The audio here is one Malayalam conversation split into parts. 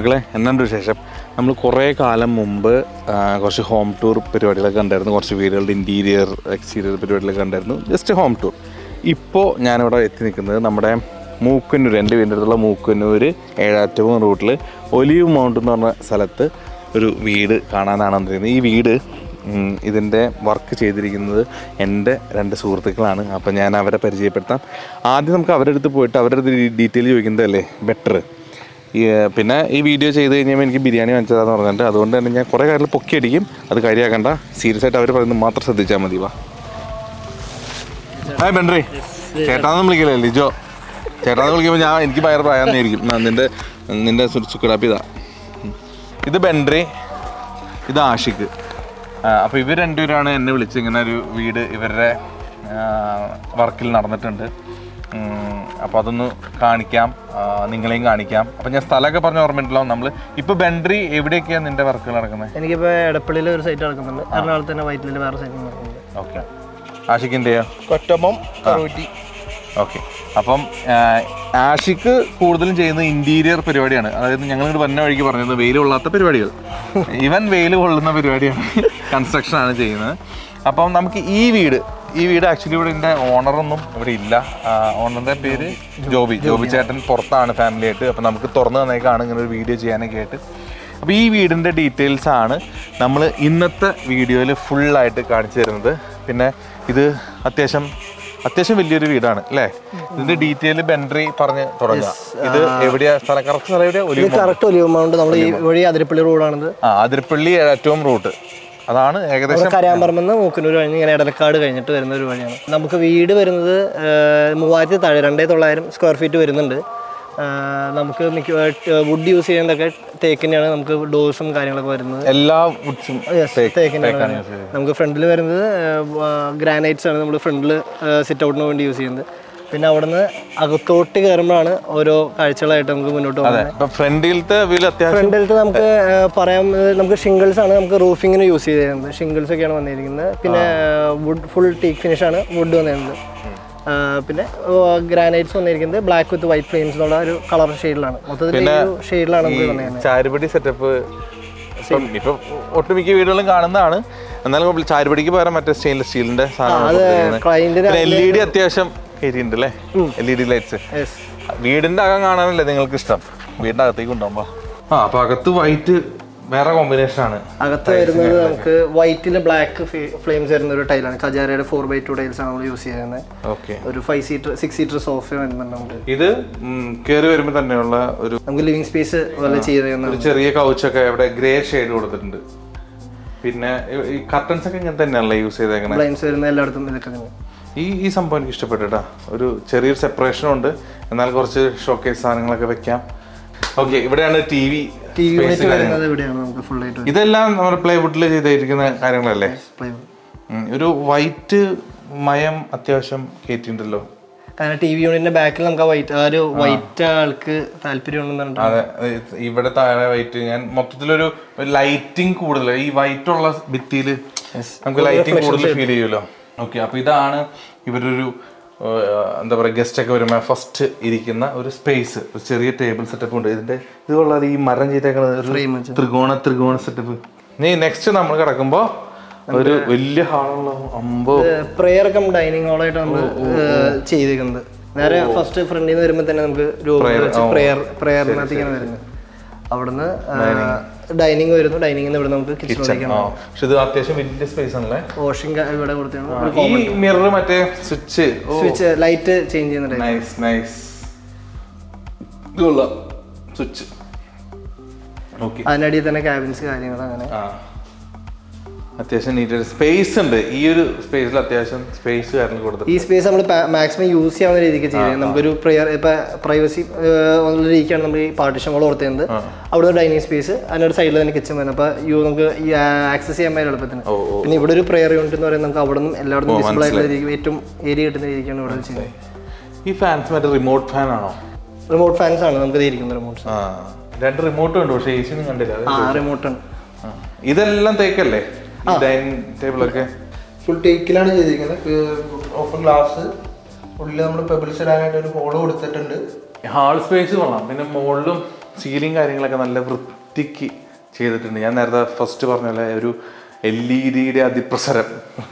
മക്കളെ എന്നാണ്ട് വിശേഷം നമ്മൾ കുറേ കാലം മുമ്പ് ആ, കുറച്ച് ഹോം ടൂർ പരിപാടികളൊക്കെ ഉണ്ടായിരുന്നു കുറച്ച് വീടുകളുടെ ഇൻറ്റീരിയർ എക്സ്റ്റീരിയർ പരിപാടികളൊക്കെ ഉണ്ടായിരുന്നു ജസ്റ്റ് ഹോം ടൂർ ഇപ്പോൾ ഞാനിവിടെ എത്തി നിൽക്കുന്നത് നമ്മുടെ മൂക്കന്നൂർ എൻ്റെ വീടിൻ്റെ അടുത്തുള്ള മൂക്കന്നൂർ ഏഴാറ്റവും റൂട്ടിൽ ഒലിവ് മൗണ്ട് എന്ന് പറഞ്ഞ സ്ഥലത്ത് ഒരു വീട് കാണാനാണ് വന്നിരിക്കുന്നത് ഈ വീട് ഉം, ഇതിൻ്റെ വർക്ക് ചെയ്തിരിക്കുന്നത് എൻ്റെ രണ്ട് സുഹൃത്തുക്കളാണ് അപ്പോൾ ഞാൻ അവരെ പരിചയപ്പെടുത്താം ആദ്യം നമുക്ക് അവരുടെ അടുത്ത് പോയിട്ട് അവരുടെ അടുത്ത് ഡീറ്റെയിൽ ചോദിക്കുന്നതല്ലേ ബെറ്റർ ഈ, പിന്നെ ഈ വീഡിയോ ചെയ്ത് കഴിഞ്ഞാൽ എനിക്ക് ബിരിയാണി വാങ്ങിച്ചതാന്ന് പറഞ്ഞിട്ട് അതുകൊണ്ട് തന്നെ ഞാൻ കുറേ കാര്യങ്ങൾ പൊക്കി അടിക്കും അത് കാര്യമാക്കണ്ട സീരിയസ് ആയിട്ട് അവർ പറയുന്നത് മാത്രം ശ്രദ്ധിച്ചാൽ മതി വാ ഹായ് ബെൻഡ്രി ചേട്ടാന്ന് വിളിക്കില്ലേ ലിജോ ചേട്ടാന്ന് വിളിക്കുമ്പോൾ ഞാൻ എനിക്ക് ഭയങ്കര പ്രായാന്നായിരിക്കും എന്നാ നിന്റെ നിന്റെ സുക്കടാപ്പി ഇതാ ഉം. ഇത് ബെൻഡ്രി ഇത് ആഷിക്ക് അപ്പോൾ ഇവർ രണ്ടുപേരാണ് എന്നെ വിളിച്ച് ഇങ്ങനെ ഒരു വീട് ഇവരുടെ വർക്കിൽ നടന്നിട്ടുണ്ട് അപ്പോൾ അതൊന്ന് കാണിക്കാം ആ, നിങ്ങളെയും കാണിക്കാം അപ്പം ഞാൻ സ്ഥലമൊക്കെ പറഞ്ഞ ഓർമ്മയുണ്ടല്ലോ നമ്മൾ ഇപ്പോൾ ബെൻഡ്രി എവിടെയൊക്കെയാണ് നിന്റെ വർക്കുകൾ നടക്കുന്നത് എനിക്കിപ്പോൾ എടപ്പള്ളിയിൽ ഒരു സൈറ്റ് നടക്കുന്നുണ്ട് എറണാകുളത്ത് തന്നെ വൈറ്റിലിൽ വേറെ സൈറ്റ് നടക്കുന്നുണ്ട് ഓക്കെ ആഷിക്കിൻ്റെയോ കൊറ്റമ്മം കറൂറ്റി ഓക്കെ അപ്പം ആ, ആഷിക്ക് കൂടുതലും ചെയ്യുന്നത് ഇന്റീരിയർ പരിപാടിയാണ് അതായത് ഞങ്ങൾ ഇങ്ങോട്ട് വന്ന വഴിക്ക് പറഞ്ഞത് വെയിൽ കൊള്ളാത്ത പരിപാടികൾ ഇവൻ വെയിൽ കൊള്ളുന്ന പരിപാടിയാണ് കൺസ്ട്രക്ഷൻ ആണ് ചെയ്യുന്നത് അപ്പം നമുക്ക് ഈ വീട് ഈ വീട് ആക്ച്വലി ഇവിടെ എൻ്റെ ഓണറൊന്നും ഇവിടെ ഇല്ല ഓണറിൻ്റെ പേര് ജോബി ജോബി ചേട്ടൻ പുറത്താണ് ഫാമിലി ആയിട്ട് അപ്പം നമുക്ക് തുറന്നു തന്നേക്കാണ് ഇങ്ങനെ ഒരു വീഡിയോ ചെയ്യാനൊക്കെ ആയിട്ട് അപ്പോൾ ഈ വീടിൻ്റെ ഡീറ്റെയിൽസ് ആണ് നമ്മൾ ഇന്നത്തെ വീഡിയോയിൽ ഫുള്ളായിട്ട് കാണിച്ചു തരുന്നത് പിന്നെ ഇത് അത്യാവശ്യം അത്യാവശ്യം വലിയൊരു വീടാണ് അല്ലേ ഇതിന്റെ ഡീറ്റെയിൽ ബെൻഡറി പറഞ്ഞ് തുടങ്ങാം ഇത് എവിടെയാ സ്ഥലം കറക്റ്റ് സ്ഥലം എവിടെയാ ഒലിവ് കറക്റ്റ് ഒലിവ് മൗണ്ട് നമ്മൾ ഈ വഴി അതിരപ്പള്ളി റോഡാണിത് ആ അതിരപ്പള്ളി ഏറ്റവും റൂട്ട് അതാണ് ഏകദേശം കരാമ്പറമ്പെന്ന് മൂക്കന്നൂർ കഴിഞ്ഞ് ഇങ്ങനെ ഇടലക്കാട് കഴിഞ്ഞിട്ട് വരുന്ന ഒരു വഴിയാണ് നമുക്ക് വീട് വരുന്നത് ഏഹ്, മൂവായിരത്തി താഴെ രണ്ടേ തൊള്ളായിരം സ്ക്വയർ ഫീറ്റ് വരുന്നുണ്ട് ഏഹ്, നമുക്ക് മിക്ക വുഡ് യൂസ് ചെയ്യുന്നതൊക്കെ തേക്കിൻ്റെയാണ് നമുക്ക് ഡോഴ്സും കാര്യങ്ങളൊക്കെ വരുന്നത് എല്ലാ വുഡ്സും തേക്കിൻ്റെയാണ് നമുക്ക് ഫ്രണ്ടിൽ വരുന്നത് ഗ്രാനൈറ്റ്സ് ആണ് നമ്മൾ ഫ്രണ്ടിൽ സിറ്റ് ഔട്ടിന് വേണ്ടി യൂസ് ചെയ്യുന്നത് പിന്നെ അവിടുന്ന് അകത്തോട്ട് കയറുമ്പോഴാണ് ഓരോ കാഴ്ചകളായിട്ട് നമുക്ക് മുന്നോട്ട് പോകുന്നത് ഇപ്പൊ ഫ്രണ്ടിലത്തെ വീൽ അത്യാവശ്യം ഫ്രണ്ടിലത്തെ നമുക്ക് ഏഹ്, പറയാം ഏഹ്, നമുക്ക് ഷിംഗിൾസ് ആണ് നമുക്ക് റൂഫിങ്ങിന് യൂസ് ചെയ്യുന്നത് ഷിംഗിൾസ് ഒക്കെയാണ് വന്നിരിക്കുന്നത് പിന്നെ വുഡ് ഫുൾ ടീക്ക് ഫിനിഷ് ആണ് വുഡ് വന്നിരുന്നത് ഏഹ്, പിന്നെ ഗ്രാനൈറ്റ്സ് വന്നിരിക്കുന്നത് ബ്ലാക്ക് വിത്ത് വൈറ്റ് ഫ്ലെയിംസ് എന്നുള്ള ഒരു കളർ ഷെയ്ഡിലാണ് മൊത്തത്തിൽ ഈ ഒരു ഷെയ്ഡിലാണ് നമുക്ക് വന്നിരിക്കുന്നത് ചാരുപടി സെറ്റപ്പ് ഇപ്പം ഇപ്പൊ ഒട്ടുമിക്ക വീടുകളും കാണുന്നതാണ് എന്നാലും ചാരുപടിക്ക് പകരം മറ്റേ സ്റ്റെയിൻലെസ് സ്റ്റീലിന്റെ സാധനം ക്ലൈൻറ്റിന് എൽ ഇ ഡി അത്യാവശ്യം കയറ്റിയിട്ടുണ്ട് അല്ലേ എൽ ഇ ഡി ലൈറ്റ്സ് വീടിന്റെ അകം കാണാനല്ലേ നിങ്ങൾക്ക് ഇഷ്ടം വീടിന്റെ അകത്തേക്ക് കൊണ്ടുപോകുമ്പോ ആ അപ്പൊ അകത്ത് വൈറ്റ് വേറെ കോമ്പിനേഷൻ ആണ് അകത്ത് വരുന്നത് നമുക്ക് വൈറ്റിൽ ബ്ലാക്ക് ഫ്ലെയിംസ് വരുന്ന ഒരു ടൈലാണ് കജാരയുടെ ഫോർ ബൈ ടു ടൈൽസ് ആണ് നമ്മൾ യൂസ് ചെയ്യുന്നത് ഓക്കെ ഒരു five seater six seater sofa വരുന്നുണ്ട് നമുക്ക് ഇത് കയറി വരുമ്പോ തന്നെയുള്ള ഒരു നമുക്ക് ലിവിങ് സ്പേസ് പോലെ ചെയ്യുന്ന ഒരു ചെറിയ കൗച്ചൊക്കെ ഇവിടെ ഗ്രേ ഷെയ്ഡ് കൊടുത്തിട്ടുണ്ട് പിന്നെ ഈ- ഈ കർട്ടൻസ് ഒക്കെ ഇങ്ങനെ തന്നെയാണല്ലോ യൂസ് ചെയ്തേക്കണേ ബ്ലൈൻസ് വരുന്ന എല്ലായിടത്തും ഇതൊക്കെ തന്നെ ഈ ഈ സംഭവം എനിക്ക് ഇഷ്ടപ്പെട്ടുട്ടാ ഒരു ചെറിയൊരു സെപ്പറേഷനും ഉണ്ട് എന്നാൽ കുറച്ച് ഷോക്കേസ് സാധനങ്ങളൊക്കെ വെക്കാം ഓക്കെ ഇവിടെയാണ് T V T V unit വരുന്നത് ഇവിടെയാണ് നമുക്ക് ഫുൾ ആയിട്ട് ഇതെല്ലാം നമ്മുടെ പ്ലൈവുഡിൽ ചെയ്തിരിക്കുന്ന കാര്യങ്ങളല്ലേ ഉം, ഒരു വൈറ്റ് മയം അത്യാവശ്യം കയറ്റിയിട്ടുണ്ടല്ലോ കാരണം ടി വി യൂണിറ്റിന്റെ ബാക്കിൽ നമുക്ക് ആ വൈറ്റ് ആ ഒരു വൈറ്റ് ആൾക്ക് താല്പര്യം ഉണ്ടെന്ന് പറഞ്ഞിട്ട് അതെ ഇത് ഇവിടെ താഴെ വൈറ്റ് ഞാൻ മൊത്തത്തിലൊരു ലൈറ്റിംഗ് കൂടുതൽ ഈ വൈറ്റ് ഉള്ള ഭിത്തിയിൽ നമുക്ക് ലൈറ്റിംഗ് കൂടുതൽ ഫീൽ ചെയ്യുമല്ലോ ഓക്കെ അപ്പൊ ഇതാണ് ഇവരൊരു ഏഹ്, എന്താ പറയുക ഗസ്റ്റ് ഒക്കെ വരുമ്പോൾ ഫസ്റ്റ് ഇരിക്കുന്ന ഒരു സ്പേസ് ഒരു ചെറിയ ടേബിൾ സെറ്റപ്പ് ഉണ്ട് ഇതിന്റെ ഇത് കൊള്ളാതെ ഈ മരം ചെയ്തേക്കുന്നത് ഒരു ത്രികോണ ത്രികോണ സെറ്റപ്പ് നീ നെക്സ്റ്റ് നമ്മൾ കിടക്കുമ്പോ ഒരു വലിയ ഹാളുള്ള അമ്പോ പ്രെയർ കം ഡൈനിങ് ഹാളായിട്ട് നമ്മൾ ചെയ്തിരിക്കുന്നത് നേരെ ഫസ്റ്റ് ഫ്രണ്ടിൽ നിന്ന് വരുമ്പോൾ തന്നെ നമുക്ക് പ്രെയർ പ്രെയറിനകത്ത് ഇങ്ങനെ വരുന്നത് അവിടുന്ന് ഡൈനിങ് വരുന്നു ഡൈനിങ്ങിൽ നിന്ന് ഇവിടെ നമുക്ക് കിച്ചണിലേക്കാണ് ആ പക്ഷെ ഇത് അത്യാവശ്യം വലിയ സ്പേസ് ആണല്ലേ വാഷിംഗ് ഇവിടെ കൊടുത്താണ് ഈ മിറർ മറ്റേ സ്വിച്ച് സ്വിച്ച് ലൈറ്റ് ചേഞ്ച് ചെയ്യുന്ന ടൈപ്പ് നൈസ് നൈസ് ഇതുള്ള സ്വിച്ച് ഓക്കെ അതിനടിയിൽ തന്നെ ക്യാബിൻസ് കാര്യങ്ങൾ അങ്ങനെ ആ അത്യാവശ്യം നീറ്റ് സ്പേസ് ഉണ്ട് ഈ ഒരു സ്പേസിൽ അത്യാവശ്യം സ്പേസ് കാരണം കൊടുത്തിട്ട് ഈ സ്പേസ് നമ്മൾ മാക്സിമം യൂസ് ചെയ്യാവുന്ന രീതിക്ക് ചെയ്യുന്നത് നമുക്കൊരു പ്രെയർ ഇപ്പൊ പ്രൈവസി ഉള്ള രീതിക്കാണ് നമ്മൾ ഈ പാർട്ടിഷൻ കൊണ്ട് കൊടുത്തിരുന്നത് അവിടുന്ന് ഡൈനിങ് സ്പേസ് അതിനൊരു സൈഡിൽ തന്നെ കിച്ചൺ വരുന്നത് അപ്പൊ യു നമുക്ക് ആക്സസ് ചെയ്യാൻ പറ്റും എളുപ്പത്തിന് ഓ ഓ പിന്നെ ഇവിടെ ഒരു പ്രെയർ യൂണിറ്റ് എന്ന് പറയുന്നത് നമുക്ക് അവിടെ നിന്നും എല്ലായിടത്തും വിസിബിൾ ആയിട്ടുള്ള രീതിക്ക് ഏറ്റവും ഏരിയ കിട്ടുന്ന രീതിക്കാണ് ഇവിടെ ചെയ്യുന്നത് ഈ ഫാൻസ് മറ്റേ റിമോട്ട് ഫാൻ ആണോ റിമോട്ട് ഫാൻസ് ആണ് നമുക്ക് ഇരിക്കുന്നത് റിമോട്ട് ആ രണ്ട് റിമോട്ട് ഉണ്ട് പക്ഷേ എ സി ഒന്നും കണ്ടില്ല അത് ആ റിമോട്ടാണ് ആ. ഇതെല്ലാം തേക്കല്ലേ ഈ ഡൈനിങ് ടേബിളൊക്കെ ഫുൾ ടേക്കിലാണ് ചെയ്തിരിക്കുന്നത് ഓപ്പൺ ഗ്ലാസ് ഉള്ളിൽ നമ്മൾ പെബിൾസ് ഇടാനായിട്ട് ഒരു ഹോള് കൊടുത്തിട്ടുണ്ട് ഹാൾ സ്പേസ് കൊള്ളാം പിന്നെ മുകളിലും സീലിംഗ് കാര്യങ്ങളൊക്കെ നല്ല വൃത്തിക്ക് ചെയ്തിട്ടുണ്ട് ഞാൻ നേരത്തെ ഫസ്റ്റ് പറഞ്ഞ പോലെ ഒരു എൽ ഇ ഡിയുടെ അതിപ്രസരം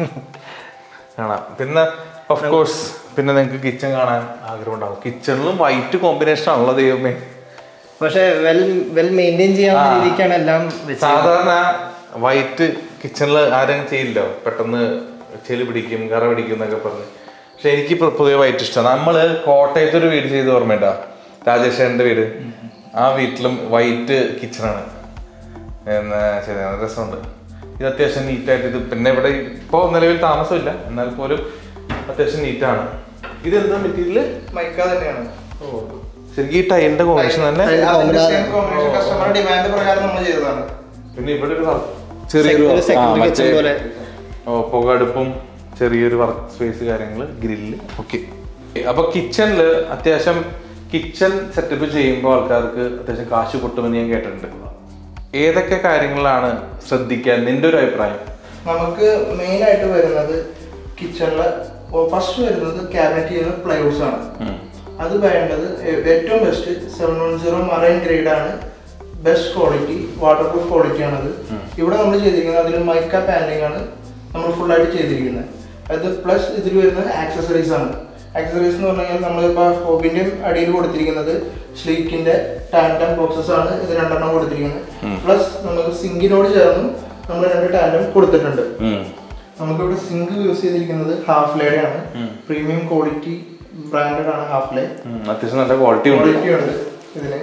കാണാം പിന്നെ ഓഫ് കോഴ്സ് പിന്നെ നിങ്ങൾക്ക് കിച്ചൺ കാണാൻ ആഗ്രഹം ഉണ്ടാവും കിച്ചണിലും വൈറ്റ് കോമ്പിനേഷൻ ആണല്ലോ ദൈവമേ പക്ഷെ വെൽ വെൽ മെയിൻറ്റെയിൻ ചെയ്യാവുന്ന രീതിക്കാണ് എല്ലാം വെച്ചത് സാധാരണ വൈറ്റ് കിച്ചണിൽ ആരും ചെയ്യില്ലോ പെട്ടെന്ന് ചെളി പിടിക്കും കറ പിടിക്കും എന്നൊക്കെ പറഞ്ഞ് പക്ഷെ എനിക്ക് ഇപ്പൊ പൊതുവെ വൈറ്റ് ഇഷ്ടമാണ് നമ്മള് കോട്ടയത്ത് ഒരു വീട് ചെയ്ത് ഓർമ്മയുണ്ടോ രാജേഷേന്റെ വീട് ആ വീട്ടിലും വൈറ്റ് കിച്ചണാണ് എന്നാ ശരി നല്ല രസമുണ്ട് ഇത് അത്യാവശ്യം നീറ്റായിട്ട് ഇത് പിന്നെ ഇവിടെ ഇപ്പോൾ നിലവിൽ താമസമില്ല എന്നാൽ പോലും അത്യാവശ്യം നീറ്റാണ് ഇത് എന്താ മെറ്റീരിയൽ മൈക്ക തന്നെയാണ് ശരിക്കും ഈ ടൈലിന്റെ കോമ്പിനേഷൻ തന്നെ കസ്റ്റമർ ഡിമാൻഡ് പ്രകാരം നമ്മൾ ചെയ്തതാണ് പിന്നെ ഇവിടെ ഒരു വർക്ക് ചെറിയൊരു ഒരു ആ, second മറ്റേ kitchen പോലെ. ഓ, പുകടുപ്പും ചെറിയൊരു വർക്ക് സ്പേസ് കാര്യങ്ങൾ ഗ്രില്ല് ഓക്കെ അപ്പൊ കിച്ചണില് അത്യാവശ്യം കിച്ചൺ സെറ്റപ്പ് ചെയ്യുമ്പോൾ ആൾക്കാർക്ക് അത്യാവശ്യം കാശ് പൊട്ടുമെന്ന് ഞാൻ കേട്ടിട്ടുണ്ട് ഏതൊക്കെ കാര്യങ്ങളാണ് ശ്രദ്ധിക്കാൻ നിന്റെ ഒരു അഭിപ്രായം നമുക്ക് മെയിൻ ആയിട്ട് വരുന്നത് കിച്ചണില് ഫസ്റ്റ് വരുന്നത് ക്യാബിനറ്റ് ചെയ്യുന്ന പ്ലൈവുഡ്സ് ആണ് അത് വേണ്ടത് ഏ- ഏറ്റവും best seven one zero marine grade ആണ് best quality waterproof quality ആണത് ഇവിടെ നമ്മൾ ചെയ്തിരിക്കുന്നത് അതിൽ മൈക്ക പാനലിംഗ് ആണ് നമ്മൾ full ആയിട്ട് ചെയ്തിരിക്കുന്നത് അത് പ്ലസ് ഇതിൽ വരുന്ന ആക്സസറീസ് ആണ് ആക്സസറീസ് എന്ന് പറഞ്ഞു കഴിഞ്ഞാൽ നമ്മളിപ്പോൾ ഹോബിന്റെ അടിയിൽ കൊടുത്തിരിക്കുന്നത് സ്ലീക്കിന്റെ ടാൻഡം ബോക്സസ് ആണ് ഇത് രണ്ടെണ്ണം കൊടുത്തിരിക്കുന്നത് പ്ലസ് നമുക്ക് സിങ്കിനോട് ചേർന്ന് നമ്മൾ രണ്ട് ടാൻഡം കൊടുത്തിട്ടുണ്ട് നമുക്കിവിടെ സിങ്ക് യൂസ് ചെയ്തിരിക്കുന്നത് ഹാഫ് ലേയുടെ ആണ് പ്രീമിയം ക്വാളിറ്റി ബ്രാൻഡഡ് ആണ് ഹാഫ് ലേ ഉം, അത്യാവശ്യം നല്ല ക്വാളിറ്റി ഉണ്ട് ക്വാളിറ്റി ഉണ്ട് ഇതിന്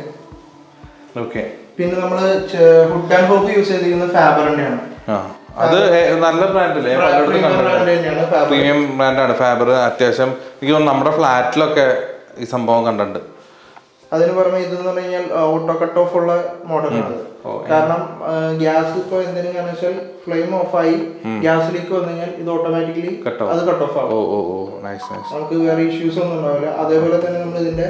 ഓക്കെ പിന്നെ നമ്മള് ഹുഡ് ആൻഡ് ഹോപ്പ് യൂസ് ചെയ്തിരിക്കുന്നത് ഫാബറിന്റെ ആണ് ആ അത് ഏ- നല്ല ബ്രാൻഡല്ലേ Premium brand തന്നെയാണ് Faber. പ്രീമിയം ബ്രാൻഡാണ് ഫാബർ അത്യാവശ്യം എനിക്ക് തോന്നുന്നു നമ്മുടെ ഫ്ലാറ്റിലൊക്കെ ഈ സംഭവം കണ്ടിട്ടുണ്ട് അതിന് പുറമെ ഇത് എന്ന് പറഞ്ഞു കഴിഞ്ഞാൽ ഓട്ടോ കട്ട് ഓഫ് ഉള്ള മോഡലാണ് കാരണം ഗ്യാസ് ഇപ്പൊ എന്തെങ്കിലും കാരണം വെച്ചാൽ ഫ്ലെയിം ഓഫ് ആയി ഗ്യാസിലേക്ക് വന്നു കഴിഞ്ഞാൽ ഇത് ഓട്ടോമാറ്റിക്കലി Cut off. അത് കട്ട് ഓഫ് ആവും ഓ ഓ ഓ നൈസ് നൈസ് നമുക്ക് വേറെ ഇഷ്യൂസ് ഒന്നും ഉണ്ടാവില്ല അതേപോലെ തന്നെ നമ്മൾ ഇതിന്റെ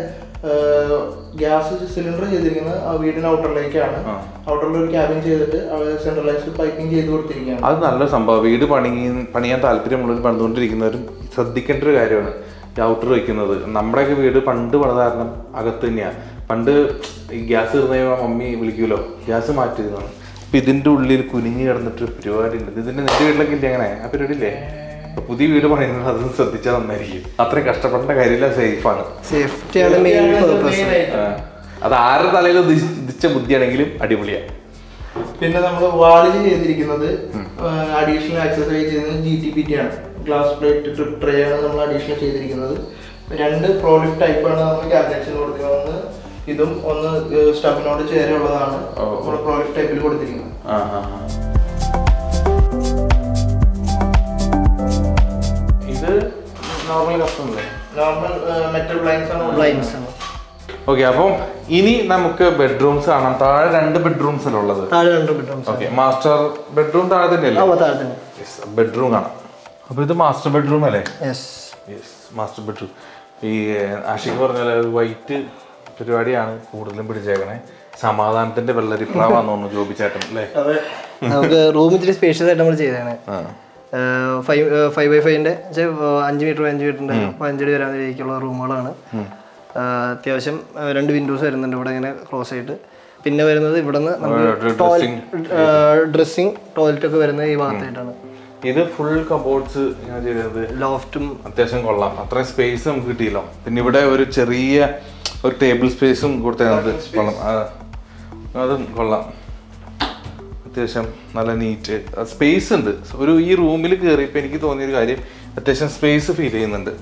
ഗ്യാസ് സിലിണ്ടർ ചെയ്തിരിക്കുന്നത് ആ വീടിന് ഔട്ടറിലേക്കാണ് ഔട്ടറിൽ ഒരു ക്യാബിൻ ചെയ്തിട്ട് സെൻട്രലൈസ്ഡ് പൈപ്പിംഗ് ചെയ്ത് കൊടുത്തിരിക്കുകയാണ് അത് നല്ല സംഭവം വീട് പണി പണിയാൻ താല്പര്യമുള്ളവർ പണിതുകൊണ്ടിരിക്കുന്നവരും ശ്രദ്ധിക്കേണ്ട ഒരു കാര്യമാണ് ഈ ഔട്ടർ വെക്കുന്നത് നമ്മുടെയൊക്കെ വീട് പണ്ട് പണിത കാരണം അകത്ത് തന്നെയാണ് പണ്ട് ഈ ഗ്യാസ് തീർന്നു കഴിയുമ്പോൾ മമ്മി വിളിക്കുമല്ലോ ഗ്യാസ് മാറ്റിയതാണ് അപ്പൊ ഇതിന്റെ ഉള്ളിൽ കുനിഞ്ഞു കിടന്നിട്ട് ഒരു പരിപാടി ഉണ്ട് ഇതിന്റെ നിന്റെ വീട്ടിലൊക്കെ ഇല്ലേ അങ്ങനെ ആ പരിപാടി ഇല്ലേ അപ്പൊ പുതിയ വീട് പണിയുന്നത് അത് ശ്രദ്ധിച്ചാൽ നന്നായിരിക്കും അത്രയും കഷ്ടപ്പെടേണ്ട കാര്യമില്ല സേഫാണ് സേഫ്റ്റിയാണ് മെയിൻ പർപ്പസ് അത് ആരുടെ തലയിൽ ഉദിച്ച ബുദ്ധിയാണെങ്കിലും അടിപൊളിയാണ് പിന്നെ നമ്മൾ വാളിൽ ചെയ്തിരിക്കുന്നത് അഡീഷണൽ ആക്സസറൈസ് ചെയ്യുന്നത് ജി ടി പി ടി ആണ് ഗ്ലാസ് പ്ലേറ്റ് ട്രിപ്പ് ട്രേ ആണ് നമ്മൾ അഡീഷണൽ ചെയ്തിരിക്കുന്നത് രണ്ട് പ്രോലിഫ് ടൈപ്പ് ആണ് നമ്മൾ ക്യാബിനറ്റ്സിന് കൊടുക്കുന്നത് ഇതും ഒന്ന് സ്റ്റഫിനോട് ചേരെയുള്ളതാണ് നമ്മൾ പ്രോലിഫ് ടൈപ്പിൽ കൊടുത്തിരിക്കുന്നത് ആ ആ ആ. ഇത് നോർമൽ കസ്റ്റം അല്ലേ നോർമൽ മെറ്റൽ ബ്ലൈൻസ് ആണ് ബ്ലൈൻഡ്സ് ആണ് ഓക്കെ അപ്പം ഇനി നമുക്ക് ബെഡ്റൂംസ് കാണാം താഴെ രണ്ട് ബെഡ്റൂംസ് അല്ലേ ഉള്ളത് താഴെ രണ്ട് ബെഡ്റൂംസ് ഓക്കെ മാസ്റ്റർ ബെഡ്റൂം താഴെ ആ തന്നെയല്ലേ താഴെ തന്നെ ബെഡ്റൂം കാണാം അപ്പൊ ഇത് മാസ്റ്റർ ബെഡ്റൂം അല്ലേ യെസ് യെസ് മാസ്റ്റർ ബെഡ്റൂം ഈ ആഷിക്ക് പറഞ്ഞ പോലെ ഒരു വൈറ്റ് പരിപാടിയാണ് കൂടുതലും പിടിച്ചേക്കണേ സമാധാനത്തിന്റെ വെള്ളരിപ്രാവാന്ന് തോന്നുന്നു ജോബി ചേട്ടൻ അല്ലേ നമുക്ക് റൂം ഇത്തിരി സ്പേഷ്യസ് ആയിട്ട് നമ്മൾ ചെയ്തതാണ് ആ ഫൈവ് ഫൈവ് ബൈ ഫൈവിൻ്റെ അഞ്ച് മീറ്റർ അഞ്ച് മീറ്ററിൻ്റെ പതിനഞ്ചടി വരാൻ രീതിക്കുള്ള റൂമുകളാണ് അത്യാവശ്യം ആ, രണ്ട് വിൻഡോസ് വരുന്നുണ്ട് ഇവിടെ ഇങ്ങനെ ക്ലോസ് ആയിട്ട് പിന്നെ വരുന്നത് ഇവിടെ നിന്ന് നമുക്ക് ഡ്രസ്സിങ് ടോയ്ലറ്റ് ഒക്കെ വരുന്നത് ഈ ഭാഗത്തായിട്ടാണ് ഇത് ഫുൾ കബോർഡ്സ് ഞാൻ ചെയ്തത് ലോഫ്റ്റും അത്യാവശ്യം കൊള്ളാം അത്രയും സ്പേസ് നമുക്ക് കിട്ടിയല്ലോ പിന്നെ ഇവിടെ ഒരു ചെറിയ ഒരു ടേബിൾ സ്പേസും കൊടുത്തത് കൊള്ളാം ആ, അതും കൊള്ളാം അത്യാവശ്യം നല്ല നീറ്റ് സ്പേസ് ഉണ്ട് ഒരു ഈ റൂമിൽ കയറിയപ്പോൾ എനിക്ക് തോന്നിയൊരു കാര്യം അത്യാവശ്യം സ്പേസ് ഫീൽ ചെയ്യുന്നുണ്ട്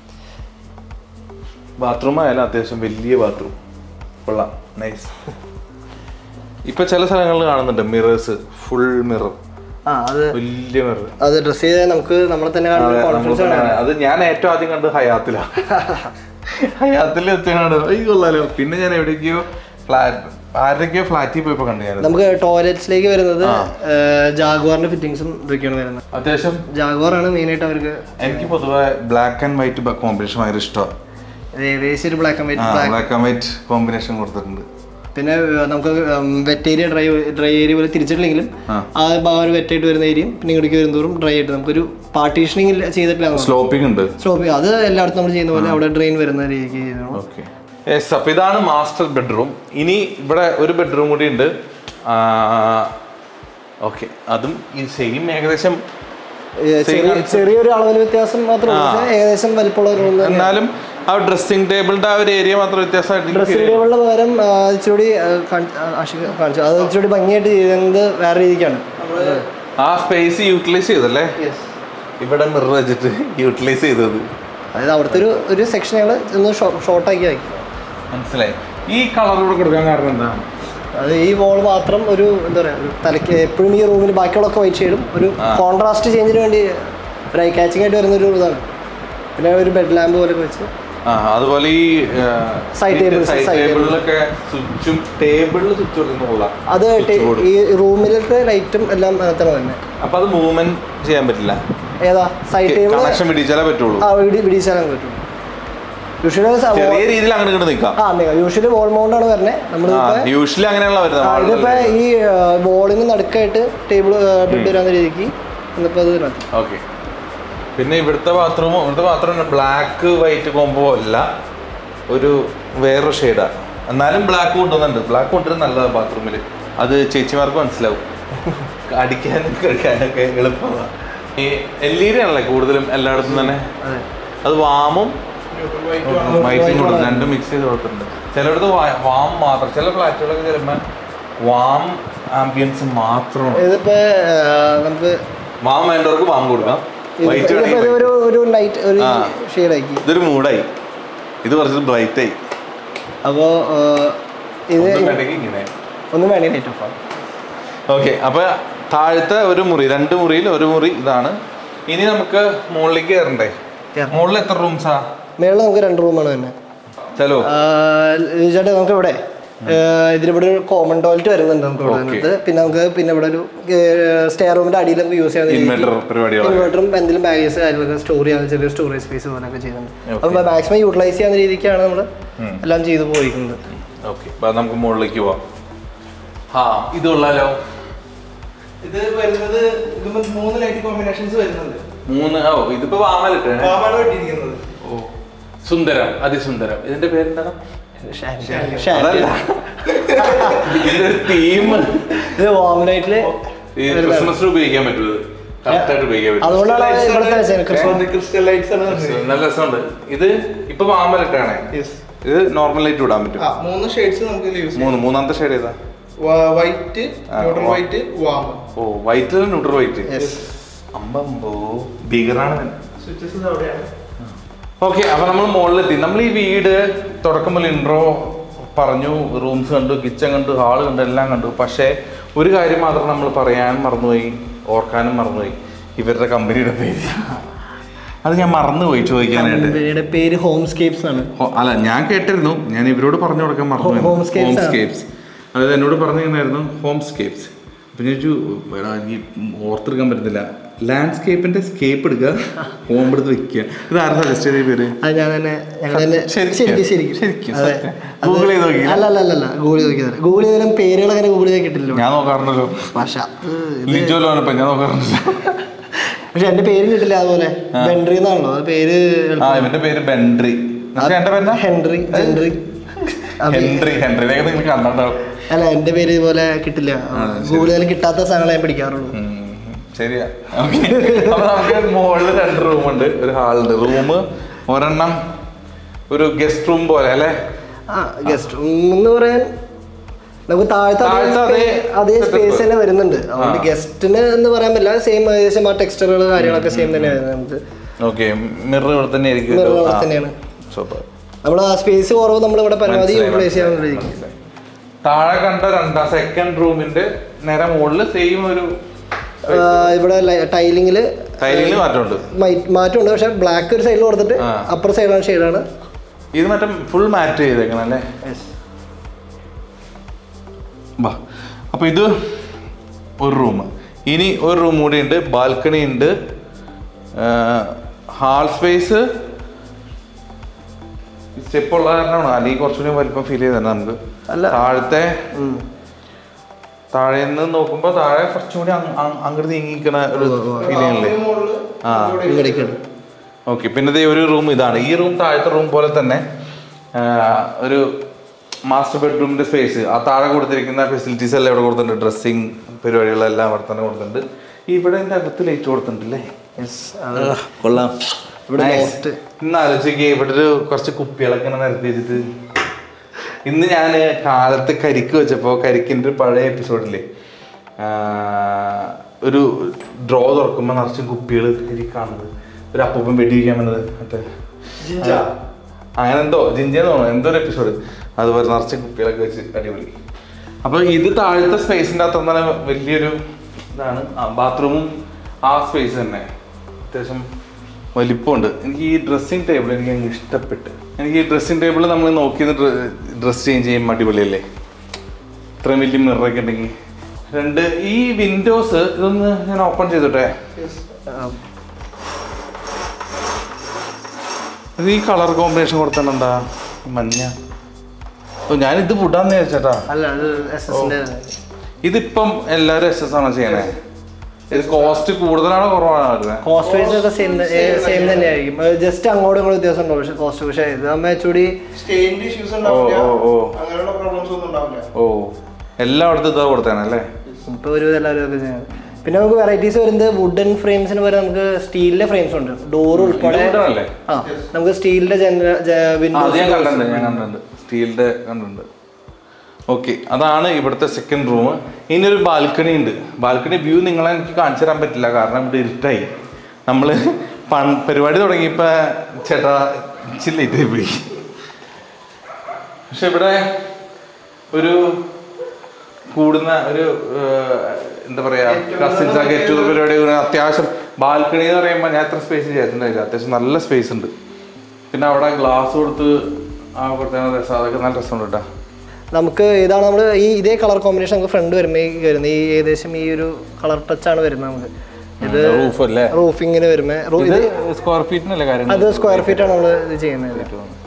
ബാത്റൂം ആയാലും അത്യാവശ്യം വലിയ ബാത്റൂം കൊള്ളാം നൈസ് ഇപ്പൊ ചില സ്ഥലങ്ങളിൽ കാണുന്നുണ്ട് മിറേഴ്സ് ഫുൾ മിറർ ആ അത് വലിയ മിറർ അത് ഡ്രസ് ചെയ്താൽ നമുക്ക് നമ്മളെ തന്നെ കാണുന്ന കോൺഫിഡൻസ് ആണ് നമുക്ക് അത് ഞാൻ ഏറ്റവും ആദ്യം കണ്ടത് ഹയാത്തിലാണ് ഹയാത്തിൽ എത്തിയാണ് ഈ കൊള്ളാലോ പിന്നെ ഞാൻ എവിടേക്കോ ഫ്ലാറ്റ് ആരുടെയൊക്കെയോ ഫ്ലാറ്റിൽ പോയപ്പോ കണ്ടു ഞാൻ നമുക്ക് ടോയ്ലറ്റ്സിലേക്ക് വരുന്നത് ജാഗ്വാറിന്റെ ഫിറ്റിംഗ്സും ഇതൊക്കെയാണ് വരുന്നത് അത്യാവശ്യം ജാഗ്വാർ ആണ് മെയിൻ ആയിട്ട് അവർക്ക് എനിക്ക് പൊതുവെ ബ്ലാക്ക് ആൻഡ് വൈറ്റ് കോമ്പിനേഷൻ ഭയങ്കര ഇഷ്ടമാണ് ഇത് ഏകദേശം ഒരു black and white black black and white combination കൊടുത്തിട്ടുണ്ട് പിന്നെ ഏർ, നമുക്ക് wet area dry dry area പോലെ തിരിച്ചിട്ടില്ലെങ്കിലും ആ ഭാഗം ഒരു വെറ്റായിട്ട് വരുന്ന ഏരിയയും പിന്നെ ഇങ്ങോട്ടേക്ക് വരുന്നതോറും ഡ്രൈ ആയിട്ട് നമുക്കൊരു പാർട്ടീഷനിങ് ചെയ്തിട്ടില്ല സ്ലോപ്പിംഗ് ഉണ്ട് സ്ലോപ്പ് അത് എല്ലായിടത്തും നമ്മൾ ചെയ്യുന്ന പോലെ അവിടെ ഡ്രെയിൻ വരുന്ന രീതിക്ക് ചെയ്യുന്നു ഓക്കെ യെസ് അപ്പോൾ ഇതാണ് മാസ്റ്റർ ബെഡ്റൂം ഇനി ഇവിടെ ഒരു ബെഡ്റൂം കൂടി ഉണ്ട് ഓക്കെ അതും ഈ സെയിം ഏകദേശം ഏ, ചെറിയ- ചെറിയൊരു അളവിൽ വ്യത്യാസം മാത്രമേ ഉള്ളൂ പക്ഷേ ഏകദേശം വലിപ്പമുള്ള ഒരു റൂം എന്നാലും ആ ഡ്രസ്സിംഗ് ടേബിളിന്റെ ആ ഒരു ഏരിയ മാത്രം വ്യത്യാസമായിട്ട് എനിക്ക് ഡ്രസ്സിംഗ് ടേബിളിന് പകരം ആ, ഇച്ചിരി ആ, കാണി- ആ, ആഷിഖ് കാണിച്ചു അത് ഇച്ചിരി ഭംഗിയായിട്ട് ചെയ്യുന്നത് വേറെ രീതിക്കാണ് ആ സ്പേസ് യൂട്ടിലൈസ് ചെയ്തല്ലേ ഇവിടെ മിറർ വെച്ചിട്ട് യൂട്ടിലൈസ് ചെയ്തത് അതായത് അവിടുത്തെ ഒരു ഒരു സെക്ഷൻ ഞങ്ങൾ ഒന്ന് ഷോർട്ടാക്കി ആക്കി മനസ്സിലായി ഈ കളർ ഇവിടെ കൊടുക്കാൻ കാരണം എന്താ അത് ഈ വോൾ മാത്രം ഒരു എന്താ പറയുക ഒരു തലയ്ക്ക് എപ്പോഴും ഈ റൂമിൽ ബാക്കിയുള്ളൊക്കെ വൈറ്റ് ഷെയ്ഡും ഒരു കോൺട്രാസ്റ്റ് ചേഞ്ചിന് വേണ്ടി ഒരു ഐ കാച്ചിങ് ആയിട്ട് വരുന്ന ഒരു ഇതാണ് പിന്നെ ഒരു ബെഡ് ലാമ്പ് പോലെ വെച്ച് ആ അതുപോലെ ഈ Side tables, സൈഡ് side ടേബിളിലൊക്കെ സ്വിച്ചും ടേബിളിൽ സ്വിച്ച് കൊടുക്കുന്നുള്ള അത് ടെ- ഈ റൂമിലത്തെ ലൈറ്റും എല്ലാം അങ്ങനത്തെ തന്നെ അപ്പൊ അത് മൂവ്മെന്റ് ചെയ്യാൻ പറ്റില്ല ഏതാ സൈഡ് ടേബിൾ കണക്ഷൻ പിടിച്ചാലേ പറ്റുള്ളൂ ആ വിടി പിടിച്ചാലും പറ്റും യൂഷ്വലി ചെറിയ രീതിയിൽ അങ്ങനെ ഇങ്ങോട്ട് നിൽക്കാം ആ യൂഷ്വലി വോൾ മൗണ്ട് ആണ് വരുന്നത് നമ്മളിപ്പോ യൂഷ്വലി അങ്ങനെയുള്ള ആ, ഇതിപ്പോ വരുന്നത് ഈ വോളിന് നടുക്കായിട്ട് ടേബിൾ ബെഡ് വരാന്ന രീതിക്ക് ഇന്നിപ്പോ അത് ഇതിനകത്ത് ഓക്കെ പിന്നെ ഇവിടുത്തെ ബാത്റൂം ഇവിടുത്തെ ബാത്റൂം ബ്ലാക്ക് വൈറ്റ് കോംബോ അല്ല ഒരു വേറൊരു ഷെയ്ഡാണ് എന്നാലും ബ്ലാക്ക് കൊണ്ടുവന്നുണ്ട് ബ്ലാക്ക് കൊണ്ടുവരുന്ന നല്ലതാണ് ബാത്റൂമിൽ അത് ചേച്ചിമാർക്ക് മനസ്സിലാവും അടിക്കാനും കഴിക്കാനൊക്കെ എളുപ്പമാണ് ഈ എൽ ഇ ഡി ആണല്ലേ കൂടുതലും എല്ലായിടത്തും തന്നെ അതെ അത് വാമും വൈറ്റ് വൈറ്റും കൊടുക്കും രണ്ടും മിക്സ് ചെയ്ത് കൊടുത്തിട്ടുണ്ട് ചിലയിടത്ത് വാ- വാം മാത്രം ചില ഫ്ലാറ്റുകളൊക്കെ ചിലപ്പോൾ വാം ആംബിയൻസ് മാത്രമാണ് ഇതിപ്പോ ആ, നമുക്ക് വാം വേണ്ടവർക്ക് വാം കൊടുക്കാം ഇത് വൈറ്റ് ഇതിപ്പോ ഇത് വേണമെങ്കിൽ ഒരു ഒരു ലൈറ്റ് ഒരു ആ. ഷെയ്ഡാക്കി ഇതൊരു മൂടായി ഇത് കുറച്ച് ബ്രൈറ്റ് ആയി അപ്പോൾ ഇത് ഒന്നും വേണ്ടെങ്കിൽ ഇങ്ങനെ ഒന്നും വേണമെങ്കിൽ ലൈറ്റ് ഓഫ് ആണ് ഓക്കെ അപ്പൊ താഴത്തെ ഒരു മുറി രണ്ട് മുറിയിൽ ഒരു മുറി ഇതാണ് ഇനി നമുക്ക് മുകളിലേക്ക് കയറണ്ടേ കേറാം. മുകളിൽ എത്ര റൂംസാ മേളിൽ നമുക്ക് രണ്ട് റൂമാണ് തന്നെ ചലോ ചേട്ടാ നമുക്ക് ഇവിടെ ഇതിലിവിടെ ഒരു കോമൺ ടോയ്ലറ്റ് വരുന്നുണ്ട് നമുക്ക് ഇവിടെ Okay. വന്നിട്ട് പിന്നെ നമുക്ക് പിന്നെ ഇവിടെ ഒരു സ്റ്റെയർ റൂമിന്റെ അടിയിൽ നമുക്ക് യൂസ് ചെയ്യാൻ ഇൻവെർട്ടർ പരിപാടികളൊക്കെ ഇൻവെർട്ടറും എന്തെങ്കിലും ബാഗേജ് കാര്യങ്ങളൊക്കെ സ്റ്റോർ ചെയ്യാൻ ചെറിയ സ്റ്റോറേജ് സ്പേസ് പോലൊക്കെ ചെയ്യുന്നുണ്ട് Okay. അപ്പോൾ മാക്സിമം യൂട്ടിലൈസ് ചെയ്യാവുന്ന രീതിക്കാണ് നമ്മൾ എല്ലാം ചെയ്തു പോയിരിക്കുന്നത് ഓക്കെ അപ്പൊ നമുക്ക് മുകളിലേക്ക് പോവാം ആ ഇത് കൊള്ളാലോ ഇത് വരുന്നത് ഇതിപ്പോ മൂന്ന് ലൈറ്റ് കോമ്പിനേഷൻസ് വരുന്നുണ്ട് മൂന്ന് ഓ ഇതിപ്പോ വാമലിട്ടേ പാവാണ് വെട്ടിയിരിക്കുന്നത് ഓ സുന്ദരം അതിസുന്ദരം ഇതിന്റെ പേരെന്താണ് ഷാ- അതല്ല ഇതിന്റെ തീം ഇത് വാം ലൈറ്റില് ഈ ക്രിസ്മസിന് ഉപയോഗിക്കാൻ പറ്റുന്നത് കറക്റ്റായിട്ട് ഉപയോഗിക്കാൻ പറ്റും അതുകൊണ്ടാണ് ഇവിടുത്തെ വെച്ചത് ക്രിസ്മസ് ക്രിസ്റ്റൽ ലൈറ്റ്സ് ആണ് വരുന്നത്. നല്ല രസമുണ്ട് ഇത് ഇപ്പൊ വാമലിട്ടാണേ Yes. ഇത് നോർമൽ ലൈറ്റ് വിടാൻ പറ്റും ആ മൂന്ന് ഷെയ്ഡ്സ് നമുക്ക് യൂസ് ചെയ്യാം മൂന്ന് മൂന്നാമത്തെ ഷെയ്ഡ് ഏതാ വൈറ്റ് ആ, ന്യൂട്രൽ വാ. വൈറ്റ് വാം ഓ വൈറ്റ് ന്യൂട്രൽ വൈറ്റ് Yes. അമ്പമ്പോ ഭീകരാണ് സ്വിച്ചസ് അവിടെയാണ് ഓക്കെ അപ്പൊ നമ്മൾ മുകളിലെത്തി നമ്മൾ ഈ വീട് തുടക്കം മുതൽ ഇൻട്രോ പറഞ്ഞു റൂംസ് കണ്ടു കിച്ചൺ കണ്ടു ഹാള് കണ്ടു എല്ലാം കണ്ടു പക്ഷേ ഒരു കാര്യം മാത്രം നമ്മൾ പറയാൻ മറന്നുപോയി ഓർക്കാനും മറന്നുപോയി ഇവരുടെ കമ്പനിയുടെ പേര് അത് ഞാൻ മറന്നുപോയി ചോദിക്കാനായിട്ട് കമ്പനിയുടെ പേര് ഹോംസ്കേപ്സ് ആണ് ഹോ- അല്ല ഞാൻ കേട്ടിരുന്നു ഞാൻ ഇവരോട് പറഞ്ഞു കൊടുക്കാൻ മറന്നു ഹോ- homescapes ആണ്. ഹോംസ്കേപ്സ് അതായത് എന്നോട് പറഞ്ഞിരുന്നായിരുന്നു ഹോംസ്കേപ്സ് അപ്പം ഞാൻ ചോദിച്ചു എടാ എനിക്ക് ഓർത്തെടുക്കാൻ പറ്റുന്നില്ല ലാൻഡ്സ്കേപ്പിന്റെ സ്കേപ്പ് എടുക്കുക ഹോം എടുത്ത് വെക്കുക ഇത് ആരാ സജസ്റ്റ് ചെയ്ത പേര് അത് ഞാൻ തന്നെ ഞങ്ങൾ തന്നെ ശരിക്കും? ശരിക്കും ശരിക്കും ശരിക്കും? അതെ സത്യം? Google ചെയ്ത് നോക്കിയില്ല? അല്ല അല്ല അല്ല അല്ല ഗൂഗിൾ ചെയ്ത് നോക്കിയതല്ല ഗൂഗിൾ ചെയ്താലും പേരുകൾ അങ്ങനെ ഗൂഗിൾ ചെയ്ത് കിട്ടില്ലല്ലോ ഞാൻ നോക്കാറുണ്ടല്ലോ ഭാഷ ലിജോ ലോനപ്പ ഞാൻ നോക്കാറുണ്ടല്ലോ പക്ഷെ എന്റെ പേരും കിട്ടില്ല അതുപോലെ ബെൻഡ്രി എന്നാണല്ലോ അത് പേര് ആ ഇവന്റെ പേര് ബെൻഡ്രി എന്നിട്ട് എന്റെ പേരെന്നാ ഹെൻറി ഹെൻറി അത് ഹെൻറി ഹെൻറിനെ നിങ്ങൾ കണ്ടിട്ടുണ്ടാവും അല്ല എന്റെ പേര് ഇതുപോലെ കിട്ടില്ല ഗൂഗിൾ ചെയ്താലും കിട്ടാത്ത സാധനങ്ങളെ ഞാൻ പിടിക്കാറുള്ളൂ ഉം, ശരിയാ ഓക്കെ അപ്പൊ നമുക്ക് മുകളിൽ രണ്ട് റൂമുണ്ട് ഒരു ഹാളുണ്ട് റൂം ഒരെണ്ണം ഒരു ഗസ്റ്റ് റൂം പോലെ അല്ലേ ആ ഗസ്റ്റ് എന്ന് പറയാൻ നമുക്ക് താഴത്തെ അതേ താഴത്തെ അതേ സ്പേ- അതേ setup. സ്പേസ് തന്നെ വരുന്നുണ്ട് അതുകൊണ്ട് ഗസ്റ്റിന് എന്ന് പറയാൻ പറ്റില്ല സെയിം ഏകദേശം ആ ടെക്സ്റ്ററുകൾ കാര്യങ്ങളൊക്കെ സെയിം തന്നെയാണ് നമുക്ക് ഓക്കെ മിറർ ഇവിടെ തന്നെ ആയിരിക്കും Mirror ഇവിടെ തന്നെയാണ്. സൂപ്പർ നമ്മൾ ആ സ്പേസ് കുറവ് നമ്മൾ ഇവിടെ പരമാവധി യൂട്ടിലൈസ് ചെയ്യാൻ താഴെ കണ്ട രണ്ടാം സെക്കൻഡ് റൂമിന്റെ നേരെ മുകളിൽ സെയിം ഒരു ഇവിടെ ടൈലിങ്ങിൽ ടൈലിങ്ങിൽ മാറ്റമുണ്ട് മാറ്റമുണ്ട് പക്ഷെ ബ്ലാക്ക് ഒരു സൈഡിൽ കൊടുത്തിട്ട് ആ. അപ്പർ സൈഡാണ് ഷെയ്ഡാണ് ഇത് മറ്റേ ഫുൾ മാറ്റ് ചെയ്തേക്കണം അല്ലേ വാ അപ്പോൾ ഇത് ഒരു റൂം ഇനി ഒരു റൂം കൂടി ഉണ്ട് ബാൽക്കണി ഉണ്ട് ഹാൾ സ്പേസ് സ്റ്റെപ്പ് ഉള്ള കാരണമാണോ അല്ലെങ്കിൽ കുറച്ചുകൂടി വലിപ്പം ഫീൽ ചെയ്തതാണ് നമുക്ക് അല്ല. താഴത്തെ താഴെ നിന്ന് നോക്കുമ്പോൾ താഴെ കുറച്ചും കൂടി അങ്- അങ് അങ്ങോട്ട് നീങ്ങിക്കണ ഒരു ഫീലിംഗ് അല്ലേ മുകളില് ആ ഇവിടേക്കാണ് ഓക്കെ പിന്നെ ദേ ഒരു റൂം ഇതാണ് ഈ റൂം താഴത്തെ റൂം പോലെ തന്നെ ഒരു മാസ്റ്റർ ബെഡ്റൂമിന്റെ സ്പേസ് ആ താഴെ കൊടുത്തിരിക്കുന്ന ഫെസിലിറ്റീസ് എല്ലാം ഇവിടെ കൊടുത്തിട്ടുണ്ട് ഡ്രസ്സിങ് പരിപാടികളെല്ലാം അവിടെ തന്നെ കൊടുത്തിട്ടുണ്ട് ഇവിടെ എൻ്റെ അകത്ത് ലൈറ്റ് കൊടുത്തിട്ടുണ്ടല്ലേ കൊള്ളാം ഇവിടെ Nice. loft. ഇന്ന് ആലോചിക്കുക ഇവിടെ ഒരു കുറച്ച് കുപ്പികളൊക്കെ ഇങ്ങനെ നിരത്തി വെച്ചിട്ട് ഇന്ന് ഞാൻ കാലത്ത് കരിക്ക് വെച്ചപ്പോൾ കരിക്കിൻ്റെ ഒരു പഴയ എപ്പിസോഡില്ലേ ഒരു ഡ്രോ തുറക്കുമ്പോൾ നിറച്ചും കുപ്പികൾ കരിക്കാണത് ഒരു അപ്പൂപ്പൻ വെടി വയ്ക്കാൻ വന്നത് മറ്റേ ജിഞ്ച. അങ്ങനെ എന്തോ ജിഞ്ചെന്ന് തോന്നുന്നു എന്തോ ഒരു എപ്പിസോഡ് അതുപോലെ നിറച്ച് കുപ്പികളൊക്കെ വെച്ച് അടിപൊളി അപ്പോൾ ഇത് താഴത്തെ സ്പേസിൻ്റെ അകത്ത് തന്നെ വലിയൊരു ഇതാണ് ബാത്റൂമും ആ സ്പേസ് തന്നെ അത്യാവശ്യം വലിപ്പമുണ്ട് എനിക്ക് ഈ ഡ്രസ്സിങ് ടേബിൾ എനിക്ക് അങ്ങ് ഇഷ്ടപ്പെട്ട് എനിക്ക് ഈ ഡ്രസ്സിങ് ടേബിൾ നമ്മൾ നോക്കി ഡ്രസ്സ് ചേഞ്ച് ചെയ്യുമ്പോൾ അടിപൊളിയല്ലേ ഇത്രയും വലിയ മിററൊക്കെ ഉണ്ടെങ്കിൽ രണ്ട് ഈ വിൻഡോസ് ഇതൊന്ന് ഞാൻ ഓപ്പൺ ചെയ്തോട്ടെ ഇത് ഈ കളർ കോമ്പിനേഷൻ കൊടുത്തിട്ടുണ്ടാ മഞ്ഞ ഓ ഞാനിത് വിടാന്ന് വിചാരിച്ചേട്ടാ അല്ല അത് എസ് എസിന്റെ ഇതിപ്പം എല്ലാവരും എസ് എസ് ആണോ ചെയ്യണേ ഇത് കോസ്റ്റ് കൂടുതലാണോ കുറവാണോ വരുന്നത് കോസ്റ്റ് വൈസ് ഒക്കെ സെയിം സെയിം തന്നെയായിരിക്കും ജസ്റ്റ് അങ്ങോട്ടും ഇങ്ങോട്ടും വ്യത്യാസം ഉണ്ടാവും പക്ഷെ കോസ്റ്റ് പക്ഷേ ഇത് നമ്മ ചൂടി സ്റ്റെയിൻ്റെ ഇഷ്യൂസ് ഉണ്ടാവില്ല ഓ, ഓ, ഓ. അങ്ങനെയുള്ള പ്രോബ്ലംസ് ഒന്നും ഉണ്ടാവില്ല ഓ എല്ലായിടത്തും ഇതാ കൊടുത്തേണല്ലേ ഇപ്പൊ ഒരു എല്ലാവരും ഒക്കെ ചെയ്യുന്നത് പിന്നെ നമുക്ക് വെറൈറ്റീസ് വരുന്നത് വുഡൻ ഫ്രെയിംസിന് പകരം നമുക്ക് സ്റ്റീലിന്റെ ഫ്രെയിംസ് ഉണ്ട് ഡോർ ഉൾപ്പെടെ ഇതാണല്ലേ ആ നമുക്ക് സ്റ്റീലിന്റെ ജനറ ആ, അത് ഞാൻ വിൻഡോസ് കണ്ടിട്ടുണ്ട് ഞാൻ കണ്ടിട്ടുണ്ട് സ്റ്റീലിന്റെ കണ്ടിട്ടുണ്ട് ഓക്കെ അതാണ് ഇവിടുത്തെ സെക്കൻഡ് റൂം ഇനി ഒരു ബാൽക്കണി ഉണ്ട് ബാൽക്കണി വ്യൂ നിങ്ങളെ എനിക്ക് കാണിച്ചു തരാൻ പറ്റില്ല കാരണം ഇവിടെ ഇരുട്ടായി നമ്മൾ പൺ പരിപാടി തുടങ്ങിയപ്പോൾ ചേട്ടാ ചില്ലേറ്റ് പോയി പക്ഷെ ഇവിടെ ഒരു കൂടുന്ന ഒരു ഏഹ്, എന്താ പറയാ കസിൻസ് ഗെറ്റ് ടുഗദർ പരിപാടി ഒരു അത്യാവശ്യം ബാൽക്കണി എന്ന് പറയുമ്പോൾ ഞാൻ എത്ര സ്പേസ് ചെയ്തിട്ടുണ്ടായില്ല അത്യാവശ്യം നല്ല സ്പേസ് ഉണ്ട് പിന്നെ അവിടെ ഗ്ലാസ് കൊടുത്ത് ആ കൊടുത്ത രസം അതൊക്കെ നല്ല രസമുണ്ട് കേട്ടോ നമുക്ക് ഇതാണ് നമ്മൾ ഈ ഇതേ കളർ കോമ്പിനേഷൻ നമുക്ക് ഫ്രണ്ട് വരുമ്പോൾ ഈ വരുന്നത് ഈ ഏകദേശം ഈ ഒരു കളർ ടച്ച് ആണ് വരുന്നത് നമുക്ക് ഇത് റൂഫ് അല്ലേ റൂഫിങ്ങിന് വരുമ്പോൾ ഇത് സ്ക്വയർ ഫീറ്റിനല്ലേ കാര്യം അത് സ്ക്വയർ ഫീറ്റ് ആണ് നമ്മൾ ഇത് ചെയ്യുന്നത്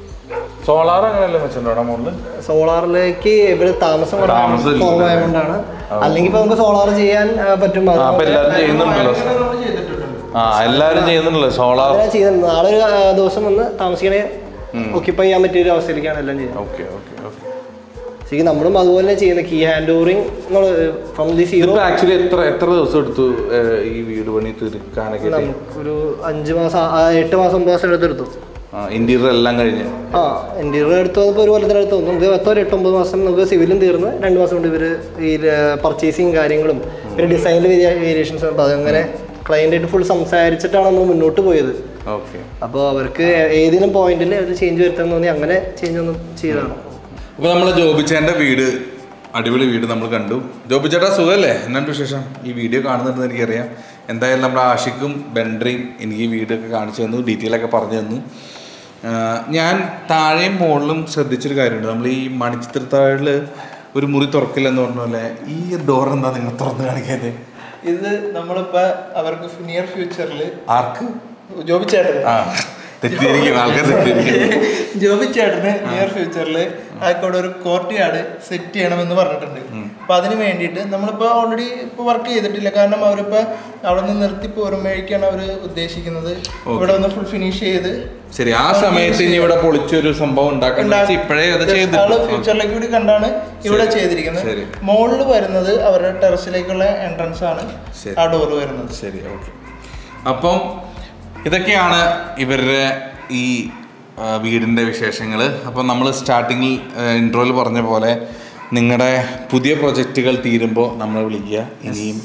സോളാർ അങ്ങനെയല്ലേ വെച്ചിട്ടുണ്ടോ അവിടെ മുകളിൽ സോളാറിലേക്ക് ഇവിടെ താമസം കുറവായ- താമസം ഇല്ല. കുറവായതുകൊണ്ടാണ് അല്ലെങ്കിൽ ഇപ്പൊ നമുക്ക് സോളാർ ചെയ്യാൻ ആ, പറ്റും അത് ആ അപ്പൊ എല്ലാവരും ചെയ്യുന്നുണ്ടല്ലോ നമ്മൾ ചെയ്തിട്ടുണ്ട് ആ എല്ലാവരും ചെയ്യുന്നുണ്ടല്ലോ സോളാർ അങ്ങനെ ചെയ്തിട്ടുണ്ട് നാളെ ഒരു ആ, ദിവസം വന്ന് താമസിക്കണേ ഒക്യുപ്പൈ ചെയ്യാൻ പറ്റിയ ഒരു അവസ്ഥയിലേക്കാണ് എല്ലാം ചെയ്യുന്നത് ഓക്കെ ഓക്കെ ഓക്കെ ശരിക്കും നമ്മളും അതുപോലെ ചെയ്യുന്നത് key hand overing from the zero ഇതിപ്പോ ആക്ച്വലി എത്ര എത്ര ദിവസം എടുത്തു ഏഹ്, ഈ വീട് പണി തീർക്കാനൊക്കെ നമുക്കൊരു അഞ്ച് മാസം ആ, എട്ട് മാസം ഒമ്പത് മാസം എടുത്തെടുത്തു ഇന്റീരിയർ എല്ലാം കഴിഞ്ഞ് ആ ഇന്റീരിയർ എടുത്തു വന്നപ്പോൾ ഒരു കൊല്ലത്തിനടുത്ത് വന്നു നമുക്ക് പത്തോ ഒരു എട്ടൊമ്പത് മാസം നമുക്ക് സിവിലും തീർന്ന് രണ്ട് മാസം കൊണ്ട് ഇവർ ഈ പർച്ചേസിങ് കാര്യങ്ങളും പിന്നെ ഡിസൈനിൽ വേരിയേഷൻസ് അപ്പോൾ അതങ്ങനെ ക്ലയൻറ്റായിട്ട് ഫുൾ സംസാരിച്ചിട്ടാണ് നമ്മൾ മുന്നോട്ട് പോയത് ഓക്കെ അപ്പോൾ അവർക്ക് ഏതെങ്കിലും പോയിന്റിൽ അവർ ചേഞ്ച് വരുത്താൻ തോന്നി അങ്ങനെ ചേഞ്ച് ഒന്നും ചെയ്തതാണ് അപ്പോൾ നമ്മൾ ജോബിച്ചേൻ്റെ വീട് അടിപൊളി വീട് നമ്മൾ കണ്ടു ജോബിച്ചേട്ടാ സുഖമല്ലേ എന്നാണ്ട് വിശേഷം ഈ വീഡിയോ കാണുന്നുണ്ടെന്ന് എനിക്കറിയാം എന്തായാലും നമ്മുടെ ആഷിക്കും ബെൻഡ്രയും എനിക്ക് ഈ വീഡിയോ ഒക്കെ കാണിച്ചു തന്നു ഡീറ്റെയിൽ ഒക്കെ പറഞ്ഞു തന്നു ആ, ഞാൻ താഴെയും മുകളിലും ശ്രദ്ധിച്ചൊരു കാര്യമുണ്ട് നമ്മൾ ഈ മണിച്ചിത്രത്താഴിൽ ഒരു മുറി തുറക്കില്ലെന്ന് പറഞ്ഞ പോലെ ഈ ഡോർ എന്താ നിങ്ങൾ തുറന്ന് കാണിക്കാതെ ഇത് നമ്മളിപ്പോ അവർക്ക് നിയർ ഫ്യൂച്ചറിൽ ആർക്ക് ജോബി ചേട്ടന് ആ തെറ്റിയിരിക്കും ആൾക്കാർ തെറ്റിയിരിക്കും ജോബി ചേട്ടന് നിയർ ഫ്യൂച്ചറിൽ ആയിക്കോടെ ഒരു കോർട്ട് യാർഡ് സെറ്റ് ചെയ്യണമെന്ന് പറഞ്ഞിട്ടുണ്ട് അപ്പൊ അതിന് വേണ്ടിയിട്ട് നമ്മളിപ്പോ ഓൾറെഡി ഇപ്പൊ വർക്ക് ചെയ്തിട്ടില്ല കാരണം അവരിപ്പോ അവിടെ നിന്ന് നിർത്തി പോരുമ്പോഴേക്കാണ് അവർ ഉദ്ദേശിക്കുന്നത് ഇവിടെ ഒന്ന് ഫുൾ ഫിനിഷ് ചെയ്ത് ശരി ആ സമയത്ത് ഇനി ഇവിടെ പൊളിച്ചൊരു സംഭവം ഉണ്ടാക്കാൻ ഇപ്പോഴേ അത് ആള് ചെയ്തിട്ടുണ്ട് ഫ്യൂച്ചറിലേക്ക് കൂടി കണ്ടാണ് ഇവിടെ ചെയ്തിരിക്കുന്നത് ശരി. മുകളിൽ വരുന്നത് അവരുടെ ടെറസിലേക്കുള്ള എൻട്രൻസ് ആണ് ശരി. ആ ഡോർ വരുന്നത് ശരി ഓക്കെ അപ്പം ഇതൊക്കെയാണ് ഇവരുടെ ഈ ആ, വീടിൻ്റെ വിശേഷങ്ങൾ അപ്പം നമ്മൾ സ്റ്റാർട്ടിങ്ങിൽ ഇൻട്രോയിൽ പറഞ്ഞ പോലെ നിങ്ങളുടെ പുതിയ പ്രൊജക്റ്റുകൾ തീരുമ്പോൾ നമ്മൾ വിളിക്കുക ഇനിയും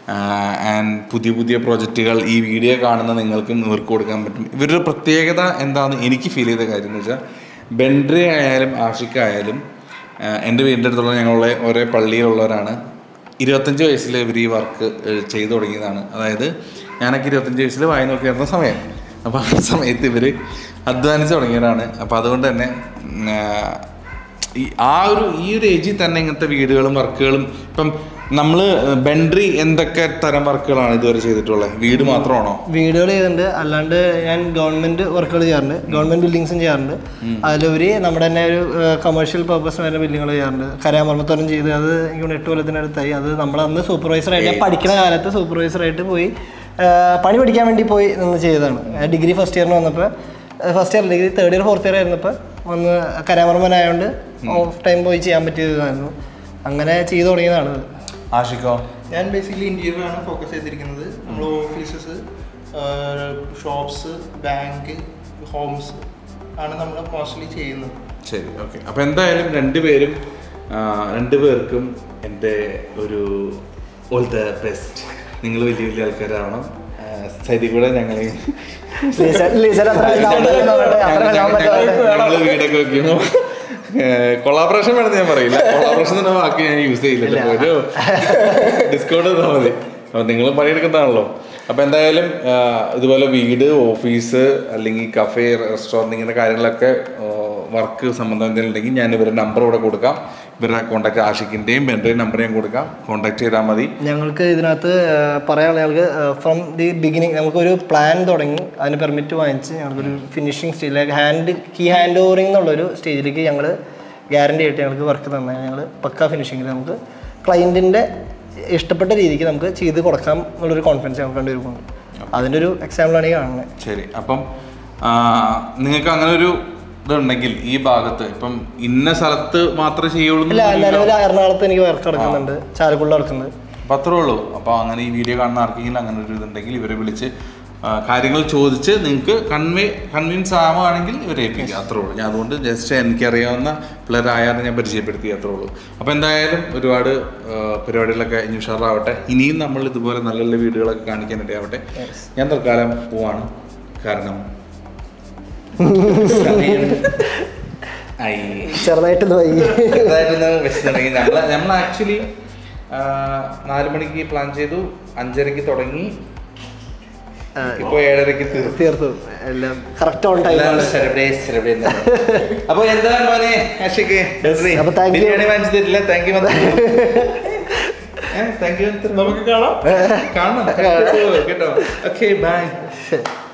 ആൻഡ് പുതിയ പുതിയ പ്രൊജക്റ്റുകൾ ഈ വീഡിയോ കാണുന്ന നിങ്ങൾക്കും ഇവർക്ക് കൊടുക്കാൻ പറ്റും ഇവരുടെ പ്രത്യേകത എന്താണെന്ന് എനിക്ക് ഫീൽ ചെയ്ത കാര്യം എന്ന് വെച്ചാൽ ബെൻഡ്രി ആയാലും ആഷിക്കായാലും ആഹ് എൻ്റെ വീടിൻ്റെ അടുത്തുള്ള ഞങ്ങളുടെ ഒരേ പള്ളിയിലുള്ളവരാണ് ഇരുപത്തഞ്ച് വയസ്സിൽ ഇവർ ഈ വർക്ക് ചെയ്തു തുടങ്ങിയതാണ് അതായത് ഞാനൊക്കെ ഇരുപത്തഞ്ച് വയസ്സിൽ വായി നോക്കി നടന്ന സമയം അപ്പോൾ ആ സമയത്ത് ഇവർ അധ്വാനിച്ച് തുടങ്ങിയവരാണ് അപ്പോൾ അതുകൊണ്ട് തന്നെ ഉം, ആഹ്, ഈ ആ ഒരു ഈ ഒരു ഏജിൽ തന്നെ ഇങ്ങനത്തെ വീടുകളും വർക്കുകളും ഇപ്പം നമ്മൾ ബെൻഡ്രി എന്തൊക്കെ തരം വർക്കുകളാണ് ഇതുവരെ ചെയ്തിട്ടുള്ളത് വീട് മാത്രമാണോ വീടുകൾ ചെയ്തിട്ടുണ്ട് അല്ലാണ്ട് ഞാൻ ഗവൺമെന്റ് വർക്കുകൾ ചെയ്യാറുണ്ട് ഗവൺമെന്റ് ബിൽഡിങ്സും ചെയ്യാറുണ്ട് അതിലുപരി നമ്മുടെ തന്നെ ഒരു കമേഴ്ഷ്യൽ പർപ്പസ് വരുന്ന ബിൽഡിങ്ങുകൾ ചെയ്യാറുണ്ട് കരാമർമ്മത്തോരം ചെയ്ത് അത് എനിക്ക് തോന്നുന്നു എട്ട് കൊല്ലത്തിനടുത്തായി അത് നമ്മൾ അന്ന് സൂപ്പർവൈസറായിട്ട് ഞാൻ പഠിക്കുന്ന കാലത്ത് സൂപ്പർവൈസറായിട്ട് പോയി ആ, പണി പഠിക്കാൻ വേണ്ടി പോയി നിന്ന് ചെയ്തതാണ് ഡിഗ്രി ഫസ്റ്റ് ഇയറിന് വന്നപ്പോൾ first year degree third year fourth year ആയിരുന്നപ്പോൾ വന്ന് കരാമർമൻ ആയതുകൊണ്ട് ഓഫ് ടൈം പോയി ചെയ്യാൻ പറ്റിയതായിരുന്നു അങ്ങനെ ചെയ്തു തുടങ്ങിയതാണ് ഇത്. ആഷിക്കോ ഞാൻ ബേസിക്കലി ഇന്റീരിയർ ആണ് ഫോക്കസ് ചെയ്തിരിക്കുന്നത് നമ്മൾ ഓഫീസസ് ഷോപ്സ് ബാങ്ക് ഹോംസ് ആണ് നമ്മൾ മോസ്റ്റ്ലി ചെയ്യുന്നത് ശരി ഓക്കെ അപ്പോൾ എന്തായാലും രണ്ടുപേരും ആ, രണ്ടുപേർക്കും എൻ്റെ ഒരു ഓൾ ദ ബെസ്റ്റ് നിങ്ങൾ വലിയ വലിയ ആൾക്കാരാവണം ആ, സൈഡിൽ കൂടെ ഞങ്ങൾ ലീസ- ലീസയുടെ അത്ര sound ഒന്നും വേണ്ട, അത്ര വെള്ളം പറ്റാതെ. ഞങ്ങൾ വീടൊക്കെ വെക്കുമ്പോൾ കൊളാബറേഷൻ വേണമെന്ന് ഞാൻ പറയില്ല കൊളാബറേഷൻ എന്ന വാക്ക് ഞാൻ യൂസ് ചെയ്യില്ല ഒരു ഡിസ്കൗണ്ട് തന്നാൽ മതി അപ്പം നിങ്ങൾ പണിയെടുക്കുന്നതാണല്ലോ അപ്പം എന്തായാലും ആ, ഇതുപോലെ വീട് ഓഫീസ് അല്ലെങ്കിൽ കഫേ റെസ്റ്റോറൻറ്റ് ഇങ്ങനെ കാര്യങ്ങളൊക്കെ വർക്ക് സംബന്ധം എന്തെങ്കിലും ഉണ്ടെങ്കിൽ ഞാൻ ഇവരുടെ നമ്പർ ഇവിടെ കൊടുക്കാം ഇവരുടെ കോൺടാക്ട് ആഷിക്കിൻ്റെയും എൻ്റെയും നമ്പർ ഞാൻ കൊടുക്കാം കോൺടാക്ട് ചെയ്താൽ മതി ഞങ്ങൾക്ക് ഇതിനകത്ത് ആ, പറയാനുള്ള ഞങ്ങൾക്ക് ഫ്രം ദി ബിഗിനിങ് നമുക്കൊരു പ്ലാൻ തുടങ്ങി അതിന് പെർമിറ്റ് വാങ്ങിച്ച് ഞങ്ങൾക്കൊരു ഫിനിഷിങ് സ്റ്റേജിലേക്ക് ഹാൻഡ് കീ ഹാൻഡ് ഓവറിംഗ് എന്നുള്ളൊരു സ്റ്റേജിലേക്ക് ഞങ്ങൾ ഗ്യാരണ്ടി ആയിട്ട് ഞങ്ങൾക്ക് വർക്ക് തന്നെ ഞങ്ങൾ പക്ക ഫിനിഷിങ്ങിൽ നമുക്ക് ക്ലയൻറ്റിൻ്റെ ഇഷ്ടപ്പെട്ട രീതിക്ക് നമുക്ക് ചെയ്ത് കൊടുക്കാം എന്നുള്ളൊരു കോൺഫിഡൻസ് ഞങ്ങൾക്ക് കണ്ടുവരുമ്പോൾ അതിൻ്റെ ഒരു എക്സാമ്പിളാണ് ഈ കാണുന്നത് ശരി അപ്പം ആ, നിങ്ങൾക്ക് അങ്ങനെ ഒരു ഇതുണ്ടെങ്കിൽ ഈ ഭാഗത്ത് ഇപ്പം ഇന്ന സ്ഥലത്ത് മാത്രമേ ചെയ്യുള്ളൂ ഇല്ല എന്നൊന്നുമില്ല. നിലവിൽ എറണാകുളത്ത് എനിക്ക് വർക്ക് നടക്കുന്നുണ്ട് ചാലക്കുള്ള നടക്കുന്നുണ്ട് അപ്പം അത്രേ ഉള്ളൂ അപ്പോൾ അങ്ങനെ ഈ വീഡിയോ കാണുന്ന ആർക്കെങ്കിലും അങ്ങനെ ഒരു ഇതുണ്ടെങ്കിൽ ഇവരെ വിളിച്ച് ആ, കാര്യങ്ങൾ ചോദിച്ച് നിങ്ങൾക്ക് കൺവേ കൺവിൻസ് ആവുകയാണെങ്കിൽ ഇവരെ ഏൽപ്പിക്കുക അത്രേ ഉള്ളൂ ഞാൻ അതുകൊണ്ട് ജസ്റ്റ് എനിക്കറിയാവുന്ന പിള്ളേരായാണ് ഞാൻ പരിചയപ്പെടുത്തി അത്രേ ഉള്ളൂ അപ്പോൾ എന്തായാലും ഒരുപാട് ആ, പരിപാടികളൊക്കെ ഇനി ഉഷാറാവട്ടെ ഇനിയും നമ്മൾ ഇതുപോലെ നല്ല നല്ല വീഡിയോകളൊക്കെ കാണിക്കാൻ ഇടയാവട്ടെ ഞാൻ തൽക്കാലം പോവാണ് കാരണം സമയം ആയി ചെറുതായിട്ട് വൈകി ചെറുതായിട്ടൊന്ന് വിശന്നുണ്ടെങ്കിൽ ഞങ്ങൾ നമ്മൾ ആക്ച്വലി നാല് മണിക്ക് പ്ലാൻ ചെയ്തു അഞ്ചരക്ക് തുടങ്ങി ഇപ്പൊ ഏഴരക്ക് തീർന്നു തീർത്തു എല്ലാം കറക്റ്റ് ഓൺ ടൈം എല്ലാവരും celebrate, celebrate എന്ന് പറഞ്ഞു. അപ്പൊ എന്താണ് മോനെ ആഷിക്ക് അപ്പൊ thank you. ബിരിയാണി വാങ്ങിച്ചു തരില്ല താങ്ക് യു താങ്ക് യു നമുക്ക് കാണാം കാണാം കേട്ടോ ഓക്കെ ബൈ